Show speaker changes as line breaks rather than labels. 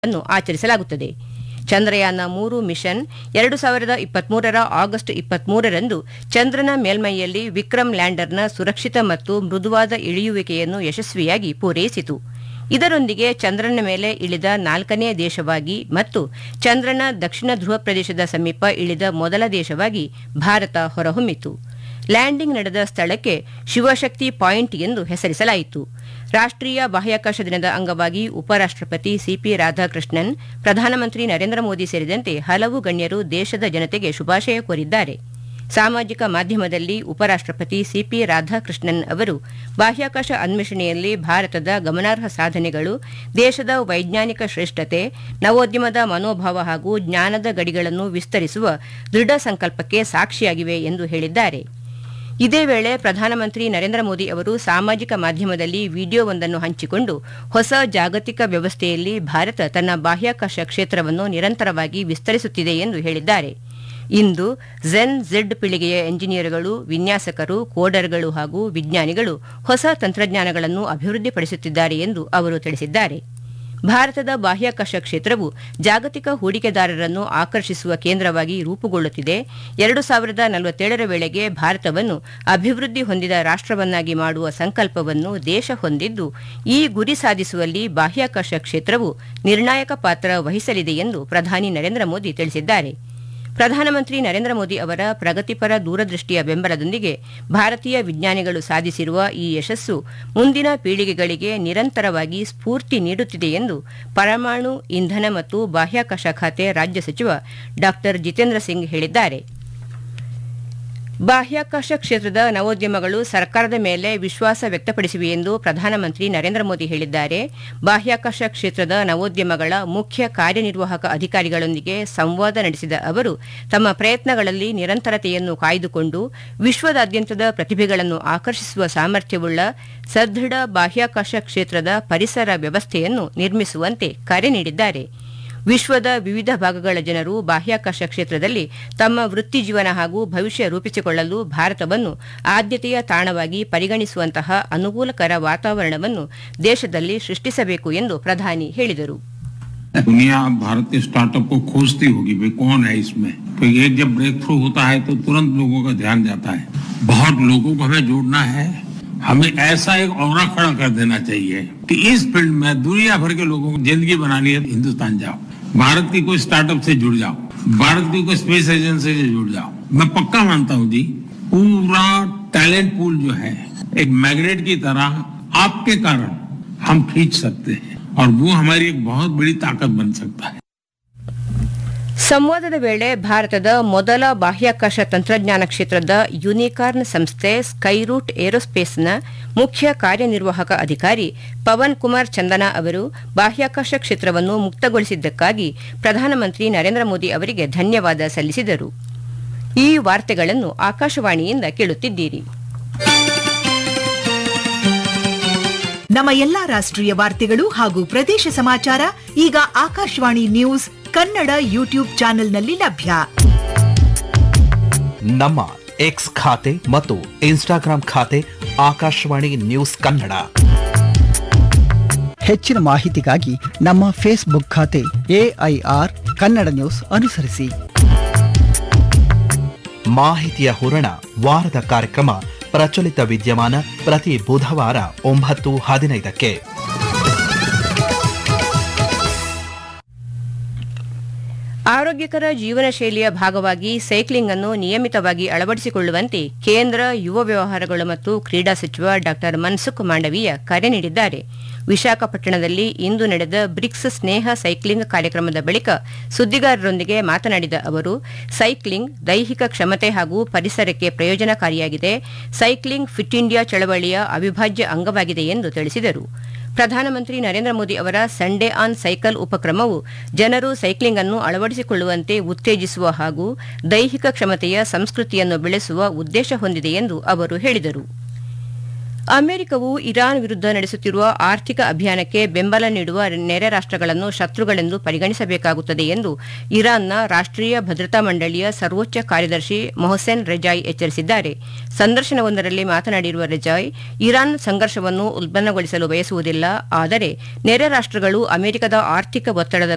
ಅನ್ನು ಆಚರಿಸಲಾಗುತ್ತದೆ ಚಂದ್ರಯಾನ ಮೂರು ಮಿಷನ್ ಎರಡು ಸಾವಿರದ ಇಪ್ಪತ್ಮೂರರ ಆಗಸ್ಟ್ ಇಪ್ಪತ್ಮೂರರಂದು ಚಂದ್ರನ ಮೇಲ್ಮೈಯಲ್ಲಿ ವಿಕ್ರಮ್ ಲ್ಯಾಂಡರ್ನ ಸುರಕ್ಷಿತ ಮತ್ತು ಮೃದುವಾದ ಇಳಿಯುವಿಕೆಯನ್ನು ಯಶಸ್ವಿಯಾಗಿ ಪೂರೈಸಿತು ಇದರೊಂದಿಗೆ ಚಂದ್ರನ ಮೇಲೆ ಇಳಿದ ನಾಲ್ಕನೇ ದೇಶವಾಗಿ ಮತ್ತು ಚಂದ್ರನ ದಕ್ಷಿಣ ಧ್ರುವ ಪ್ರದೇಶದ ಸಮೀಪ ಇಳಿದ ಮೊದಲ ದೇಶವಾಗಿ ಭಾರತ ಹೊರಹೊಮ್ಮಿತು ಲ್ಯಾಂಡಿಂಗ್ ನಡೆದ ಸ್ಥಳಕ್ಕೆ ಶಿವಶಕ್ತಿ ಪಾಯಿಂಟ್ ಎಂದು ಹೆಸರಿಸಲಾಯಿತು ರಾಷ್ಟ್ರೀಯ ಬಾಹ್ಯಾಕಾಶ ದಿನದ ಅಂಗವಾಗಿ ಉಪರಾಷ್ಟಪತಿ ಸಿಪಿ ರಾಧಾಕೃಷ್ಣನ್ ಪ್ರಧಾನಮಂತ್ರಿ ನರೇಂದ್ರ ಮೋದಿ ಸೇರಿದಂತೆ ಹಲವು ಗಣ್ಯರು ದೇಶದ ಜನತೆಗೆ ಶುಭಾಶಯ ಕೋರಿದ್ದಾರೆ ಸಾಮಾಜಿಕ ಮಾಧ್ಯಮದಲ್ಲಿ ಉಪರಾಷ್ಟಪತಿ ಸಿಪಿ ರಾಧಾಕೃಷ್ಣನ್ ಅವರು ಬಾಹ್ಯಾಕಾಶ ಅನ್ವೇಷಣೆಯಲ್ಲಿ ಭಾರತದ ಗಮನಾರ್ಹ ಸಾಧನೆಗಳು ದೇಶದ ವೈಜ್ಞಾನಿಕ ಶ್ರೇಷ್ಠತೆ ನವೋದ್ಯಮದ ಮನೋಭಾವ ಹಾಗೂ ಜ್ಞಾನದ ಗಡಿಗಳನ್ನು ವಿಸ್ತರಿಸುವ ದೃಢ ಸಂಕಲ್ಪಕ್ಕೆ ಸಾಕ್ಷಿಯಾಗಿವೆ ಎಂದು ಹೇಳಿದ್ದಾರೆ ಇದೇ ವೇಳೆ ಪ್ರಧಾನಮಂತ್ರಿ ನರೇಂದ್ರ ಮೋದಿ ಅವರು ಸಾಮಾಜಿಕ ಮಾಧ್ಯಮದಲ್ಲಿ ವಿಡಿಯೋವೊಂದನ್ನು ಹಂಚಿಕೊಂಡು ಹೊಸ ಜಾಗತಿಕ ವ್ಯವಸ್ಥೆಯಲ್ಲಿ ಭಾರತ ತನ್ನ ಬಾಹ್ಯಾಕಾಶ ಕ್ಷೇತ್ರವನ್ನು ನಿರಂತರವಾಗಿ ವಿಸ್ತರಿಸುತ್ತಿದೆ ಎಂದು ಹೇಳಿದ್ದಾರೆ ಇಂದು ಝೆನ್ ಝೆಡ್ ಪೀಳಿಗೆಯ ಎಂಜಿನಿಯರ್ಗಳು ವಿನ್ಯಾಸಕರು ಕೋಡರ್ಗಳು ಹಾಗೂ ವಿಜ್ಞಾನಿಗಳು ಹೊಸ ತಂತ್ರಜ್ಞಾನಗಳನ್ನು ಅಭಿವೃದ್ಧಿಪಡಿಸುತ್ತಿದ್ದಾರೆ ಎಂದು ಅವರು ತಿಳಿಸಿದ್ದಾರೆ ಭಾರತದ ಬಾಹ್ಯಾಕಾಶ ಕ್ಷೇತ್ರವು ಜಾಗತಿಕ ಹೂಡಿಕೆದಾರರನ್ನು ಆಕರ್ಷಿಸುವ ಕೇಂದ್ರವಾಗಿ ರೂಪುಗೊಳ್ಳುತ್ತಿದೆ ಎರಡು ಸಾವಿರದ ನಲವತ್ತೇಳರ ವೇಳೆಗೆ ಭಾರತವನ್ನು ಅಭಿವೃದ್ಧಿ ಹೊಂದಿದ ರಾಷ್ಟವನ್ನಾಗಿ ಮಾಡುವ ಸಂಕಲ್ಪವನ್ನು ದೇಶ ಹೊಂದಿದ್ದು ಈ ಗುರಿ ಸಾಧಿಸುವಲ್ಲಿ ಬಾಹ್ಯಾಕಾಶ ಕ್ಷೇತ್ರವು ನಿರ್ಣಾಯಕ ಪಾತ್ರ ವಹಿಸಲಿದೆ ಎಂದು ಪ್ರಧಾನಿ ನರೇಂದ್ರ ಮೋದಿ ತಿಳಿಸಿದ್ದಾರೆ ಪ್ರಧಾನಮಂತ್ರಿ ನರೇಂದ್ರ ಮೋದಿ ಅವರ ಪ್ರಗತಿಪರ ದೂರದೃಷ್ಟಿಯ ಬೆಂಬಲದೊಂದಿಗೆ ಭಾರತೀಯ ವಿಜ್ಞಾನಿಗಳು ಸಾಧಿಸಿರುವ ಈ ಯಶಸ್ಸು ಮುಂದಿನ ಪೀಳಿಗೆಗಳಿಗೆ ನಿರಂತರವಾಗಿ ಸ್ಫೂರ್ತಿ ನೀಡುತ್ತಿದೆ ಎಂದು ಪರಮಾಣು ಇಂಧನ ಮತ್ತು ಬಾಹ್ಯಾಕಾಶ ಖಾತೆ ರಾಜ್ಯ ಸಚಿವ ಡಾ ಜಿತೇಂದ್ರ ಸಿಂಗ್ ಹೇಳಿದ್ದಾರೆ ಬಾಹ್ಯಾಕಾಶ ಕ್ಷೇತ್ರದ ನವೋದ್ಯಮಗಳು ಸರ್ಕಾರದ ಮೇಲೆ ವಿಶ್ವಾಸ ವ್ಯಕ್ತಪಡಿಸಿವೆ ಎಂದು ಪ್ರಧಾನಮಂತ್ರಿ ನರೇಂದ್ರ ಮೋದಿ ಹೇಳಿದ್ದಾರೆ ಬಾಹ್ಯಾಕಾಶ ಕ್ಷೇತ್ರದ ನವೋದ್ಯಮಗಳ ಮುಖ್ಯ ಕಾರ್ಯನಿರ್ವಾಹಕ ಅಧಿಕಾರಿಗಳೊಂದಿಗೆ ಸಂವಾದ ನಡೆಸಿದ ಅವರು ತಮ್ಮ ಪ್ರಯತ್ನಗಳಲ್ಲಿ ನಿರಂತರತೆಯನ್ನು ಕಾಯ್ದುಕೊಂಡು ವಿಶ್ವದಾದ್ಯಂತದ ಪ್ರತಿಭೆಗಳನ್ನು ಆಕರ್ಷಿಸುವ ಸಾಮರ್ಥ್ಯವುಳ್ಳ ಸದೃಢ ಬಾಹ್ಯಾಕಾಶ ಕ್ಷೇತ್ರದ ಪರಿಸರ ವ್ಯವಸ್ಥೆಯನ್ನು ನಿರ್ಮಿಸುವಂತೆ ಕರೆ ನೀಡಿದ್ದಾರೆ ವಿಶ್ವದ ವಿವಿಧ ಭಾಗಗಳ ಜನರು ಬಾಹ್ಯಾಕಾಶ ಕ್ಷೇತ್ರದಲ್ಲಿ ತಮ್ಮ ವೃತ್ತಿ ಜೀವನ ಹಾಗೂ ಭವಿಷ್ಯ ರೂಪಿಸಿಕೊಳ್ಳಲು ಭಾರತವನ್ನು ಆದ್ಯತೆಯ ತಾಣವಾಗಿ ಪರಿಗಣಿಸುವಂತಹ ಅನುಕೂಲಕರ ವಾತಾವರಣವನ್ನು ದೇಶದಲ್ಲಿ ಸೃಷ್ಟಿಸಬೇಕು ಎಂದು ಪ್ರಧಾನಿ ಹೇಳಿದರು
दुनिया भारत के स्टार्टअप को खोजती होगी भाई कौन है इसमें तो एक जब ब्रेक थ्रू होता है तो तुरंत लोगों का ध्यान जाता है बहुत लोगों को हमें जोड़ना है हमें ऐसा एक और खड़ा कर देना चाहिए कि इस फील्ड में दुनिया भर के लोगों को जिंदगी बनानी है हिंदुस्तान जाओ भारत की कोई स्टार्टअप से जुड़ जाओ भारत की कोई स्पेस एजेंसी से जुड़ जाओ मैं पक्का मानता हूँ जी पूरा टैलेंट पूल जो है एक मैग्नेट की तरह आपके कारण हम खींच सकते हैं और वो हमारी एक बहुत बड़ी ताकत बन सकता है
ಸಂವಾದದ ವೇಳೆ ಭಾರತದ ಮೊದಲ ಬಾಹ್ಯಾಕಾಶ ತಂತ್ರಜ್ಞಾನ ಕ್ಷೇತ್ರದ ಯುನಿಕಾರ್ನ್ ಸಂಸ್ಥೆ ಸ್ಕೈರೂಟ್ ಏರೋಸ್ಪೇಸ್ನ ಮುಖ್ಯ ಕಾರ್ಯನಿರ್ವಾಹಕ ಅಧಿಕಾರಿ ಪವನ್ ಕುಮಾರ್ ಚಂದನ ಅವರು ಬಾಹ್ಯಾಕಾಶ ಕ್ಷೇತ್ರವನ್ನು ಮುಕ್ತಗೊಳಿಸಿದ್ದಕ್ಕಾಗಿ ಪ್ರಧಾನಮಂತ್ರಿ ನರೇಂದ್ರ ಮೋದಿ ಅವರಿಗೆ ಧನ್ಯವಾದ ಸಲ್ಲಿಸಿದರು ಈ ವಾರ್ತೆಗಳನ್ನು ಆಕಾಶವಾಣಿಯಿಂದ ಕೇಳುತ್ತಿದ್ದೀರಿ
ನಮ್ಮ ಎಲ್ಲಾ ರಾಷ್ಟ್ರೀಯ ವಾರ್ತೆಗಳು ಹಾಗೂ ಪ್ರದೇಶ ಸಮಾಚಾರ ಈಗ ಆಕಾಶವಾಣಿ ನ್ಯೂಸ್ ಕನ್ನಡ ಯೂಟ್ಯೂಬ್ ಚಾನೆಲ್ನಲ್ಲಿ ಲಭ್ಯ
ನಮ್ಮ ಎಕ್ಸ್ ಖಾತೆ ಮತ್ತು ಇನ್ಸ್ಟಾಗ್ರಾಂ ಖಾತೆ ಆಕಾಶವಾಣಿ ನ್ಯೂಸ್ ಕನ್ನಡ
ಹೆಚ್ಚಿನ ಮಾಹಿತಿಗಾಗಿ ನಮ್ಮ ಫೇಸ್ಬುಕ್ ಖಾತೆ ಎಐಆರ್ ಕನ್ನಡ ನ್ಯೂಸ್ ಅನುಸರಿಸಿ
ಮಾಹಿತಿಯ ಹೂರಣ ವಾರದ ಕಾರ್ಯಕ್ರಮ ಪ್ರಚಲಿತ ವಿದ್ಯಮಾನ ಪ್ರತಿ ಬುಧವಾರ ಒಂಬತ್ತು ಹದಿನೈದಕ್ಕೆ
ಆರೋಗ್ಯಕರ ಜೀವನ ಶೈಲಿಯ ಭಾಗವಾಗಿ ಸೈಕ್ಲಿಂಗ್ ಅನ್ನು ನಿಯಮಿತವಾಗಿ ಅಳವಡಿಸಿಕೊಳ್ಳುವಂತೆ ಕೇಂದ್ರ ಯುವ ವ್ಯವಹಾರಗಳು ಮತ್ತು ಕ್ರೀಡಾ ಸಚಿವ ಡಾ ಮನ್ಸುಖ್ ಮಾಂಡವೀಯ ಕರೆ ನೀಡಿದ್ದಾರೆ ವಿಶಾಖಪಟ್ಟಣದಲ್ಲಿ ಇಂದು ನಡೆದ ಬ್ರಿಕ್ಸ್ ಸ್ನೇಹ ಸೈಕ್ಲಿಂಗ್ ಕಾರ್ಯಕ್ರಮದ ಬಳಿಕ ಸುದ್ದಿಗಾರರೊಂದಿಗೆ ಮಾತನಾಡಿದ ಅವರು ಸೈಕ್ಲಿಂಗ್ ದೈಹಿಕ ಕ್ಷಮತೆ ಹಾಗೂ ಪರಿಸರಕ್ಕೆ ಪ್ರಯೋಜನಕಾರಿಯಾಗಿದೆ ಸೈಕ್ಲಿಂಗ್ ಫಿಟ್ ಇಂಡಿಯಾ ಚಳವಳಿಯ ಅವಿಭಾಜ್ಯ ಅಂಗವಾಗಿದೆ ಎಂದು ತಿಳಿಸಿದರು ಪ್ರಧಾನಮಂತ್ರಿ ನರೇಂದ್ರ ಮೋದಿ ಅವರ ಸಂಡೇ ಆನ್ ಸೈಕಲ್ ಉಪಕ್ರಮವು ಜನರು ಸೈಕ್ಲಿಂಗ್ ಅನ್ನು ಅಳವಡಿಸಿಕೊಳ್ಳುವಂತೆ ಉತ್ತೇಜಿಸುವ ಹಾಗೂ ದೈಹಿಕ ಕ್ಷಮತೆಯ ಸಂಸ್ಕೃತಿಯನ್ನು ಬೆಳೆಸುವ ಉದ್ದೇಶ ಹೊಂದಿದೆ ಎಂದು ಅವರು ಹೇಳಿದರು ಅಮೆರಿಕವು ಇರಾನ್ ವಿರುದ್ಧ ನಡೆಸುತ್ತಿರುವ ಆರ್ಥಿಕ ಅಭಿಯಾನಕ್ಕೆ ಬೆಂಬಲ ನೀಡುವ ನೆರೆ ರಾಷ್ಟಗಳನ್ನು ಶತ್ರುಗಳೆಂದು ಪರಿಗಣಿಸಬೇಕಾಗುತ್ತದೆ ಎಂದು ಇರಾನ್ನ ರಾಷ್ಟೀಯ ಭದ್ರತಾ ಮಂಡಳಿಯ ಸರ್ವೋಚ್ಚ ಕಾರ್ಯದರ್ಶಿ ಮೊಹಸೆನ್ ರೆಜಾಯ್ ಎಚ್ಚರಿಸಿದ್ದಾರೆ ಸಂದರ್ಶನವೊಂದರಲ್ಲಿ ಮಾತನಾಡಿರುವ ರೆಜಾಯ್ ಇರಾನ್ ಸಂಘರ್ಷವನ್ನು ಉಲ್ಬಣಗೊಳಿಸಲು ಬಯಸುವುದಿಲ್ಲ ಆದರೆ ನೆರೆ ರಾಷ್ಟಗಳು ಅಮೆರಿಕದ ಆರ್ಥಿಕ ಒತ್ತಡದ